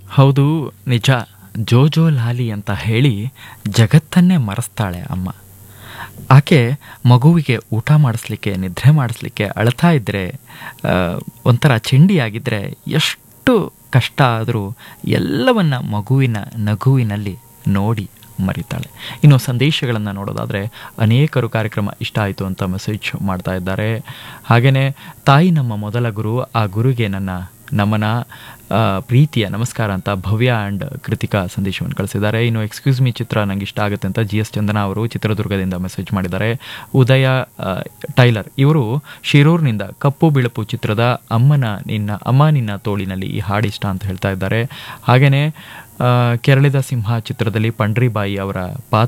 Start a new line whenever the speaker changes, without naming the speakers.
ಹೌದು ನಿಜ ಜೋಜೋ ಲಾಲಿ ಅಂತ ಹೇಳಿ ಜಗತ್ತನ್ನೇ ಮರೆಸ್ತಾಳೆ ಅಮ್ಮ ಆಕೆ ಮಗುವಿಗೆ ಊಟ ಮಾಡಿಸ್ಲಿಕ್ಕೆ ನಿದ್ರೆ ಮಾಡಿಸ್ಲಿಕ್ಕೆ ಅಳ್ತಾ ಇದ್ದರೆ ಒಂಥರ ಚಿಂಡಿಯಾಗಿದ್ದರೆ ಎಷ್ಟು ಕಷ್ಟ ಆದರೂ ಎಲ್ಲವನ್ನ ಮಗುವಿನ ನಗುವಿನಲ್ಲಿ ನೋಡಿ ಮರಿತಾಳೆ ಇನ್ನು ಸಂದೇಶಗಳನ್ನು ನೋಡೋದಾದರೆ ಅನೇಕರು ಕಾರ್ಯಕ್ರಮ ಇಷ್ಟ ಆಯಿತು ಅಂತ ಮೆಸೇಜ್ ಮಾಡ್ತಾ ಇದ್ದಾರೆ ಹಾಗೆಯೇ ತಾಯಿ ನಮ್ಮ ಮೊದಲ ಗುರು ಆ ಗುರುಗೆ ನನ್ನ ನಮನ ಆ, ಪ್ರೀತಿಯ ನಮಸ್ಕಾರ ಅಂತ ಭವ್ಯ ಆ್ಯಂಡ್ ಕೃತಿಕಾ ಸಂದೇಶವನ್ನು ಕಳಿಸಿದ್ದಾರೆ ಇನ್ನು ಎಕ್ಸ್ಕ್ಯೂಸ್ ಮೀ ಚಿತ್ರ ನಂಗೆ ಇಷ್ಟ ಆಗುತ್ತೆ ಅಂತ ಜಿ ಎಸ್ ಚಂದನ ಅವರು ಚಿತ್ರದುರ್ಗದಿಂದ ಮೆಸೇಜ್ ಮಾಡಿದ್ದಾರೆ ಉದಯ ಆ, ಟೈಲರ್ ಇವರು ಶಿರೂರಿನಿಂದ ಕಪ್ಪು ಬಿಳುಪು ಚಿತ್ರದ ಅಮ್ಮನ ನಿನ್ನ ಅಮ್ಮ ನಿನ್ನ ತೋಳಿನಲ್ಲಿ ಈ ಹಾಡಿಷ್ಟ ಅಂತ ಹೇಳ್ತಾ ಇದ್ದಾರೆ ಹಾಗೆಯೇ ಕೆರಳಿದ ಸಿಂಹ ಚಿತ್ರದಲ್ಲಿ ಪಂಡ್ರಿಬಾಯಿ ಅವರ ಪಾತ್ರ